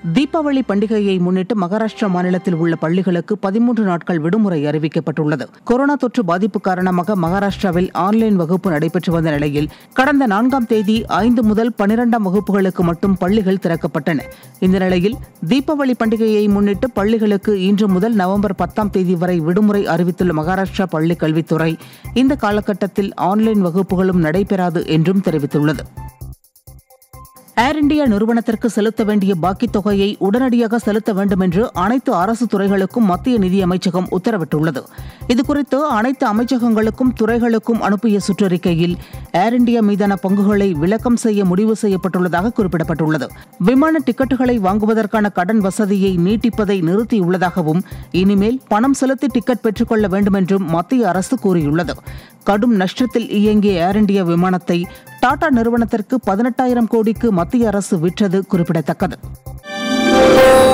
தீபாவளி பண்டிகையை முன்னிட்டு மகாராஷ்டிரா மாநிலத்தில் உள்ள பள்ளிகளுக்கு பதிமூன்று நாட்கள் விடுமுறை அறிவிக்கப்பட்டுள்ளது கொரோனா தொற்று பாதிப்பு காரணமாக மகாராஷ்டிராவில் ஆன்லைன் வகுப்பு நடைபெற்று வந்த நிலையில் கடந்த நான்காம் தேதி ஐந்து முதல் பனிரெண்டாம் வகுப்புகளுக்கு மட்டும் பள்ளிகள் திறக்கப்பட்டன இந்த நிலையில் தீபாவளி பண்டிகையை முன்னிட்டு பள்ளிகளுக்கு இன்று முதல் நவம்பர் பத்தாம் தேதி வரை விடுமுறை அறிவித்துள்ள மகாராஷ்டிரா பள்ளிக் கல்வித்துறை இந்த காலகட்டத்தில் ஆன்லைன் வகுப்புகளும் நடைபெறாது என்றும் தெரிவித்துள்ளது ஏர் இந்தியா நிறுவனத்திற்கு செலுத்த வேண்டிய பாக்கித் தொகையை உடனடியாக செலுத்த வேண்டும் என்று அனைத்து அரசு துறைகளுக்கும் மத்திய நிதியமைச்சகம் உத்தரவிட்டுள்ளது இதுகுறித்து அனைத்து அமைச்சகங்களுக்கும் துறைகளுக்கும் அனுப்பிய சுற்றறிக்கையில் ஏர் இந்தியா மீதான பங்குகளை விலக்கம் செய்ய முடிவு செய்யப்பட்டுள்ளதாக குறிப்பிடப்பட்டுள்ளது விமான டிக்கெட்டுகளை வாங்குவதற்கான கடன் வசதியை நீட்டிப்பதை நிறுத்தியுள்ளதாகவும் இனிமேல் பணம் செலுத்தி டிக்கெட் பெற்றுக்கொள்ள வேண்டும் என்றும் மத்திய அரசு கூறியுள்ளது கடும் நஷ்டத்தில் இயங்கிய ஏர் இந்தியா விமானத்தை டாடா நிறுவனத்திற்கு பதினெட்டாயிரம் கோடிக்கு மத்திய அரசு விற்றது குறிப்பிடத்தக்கது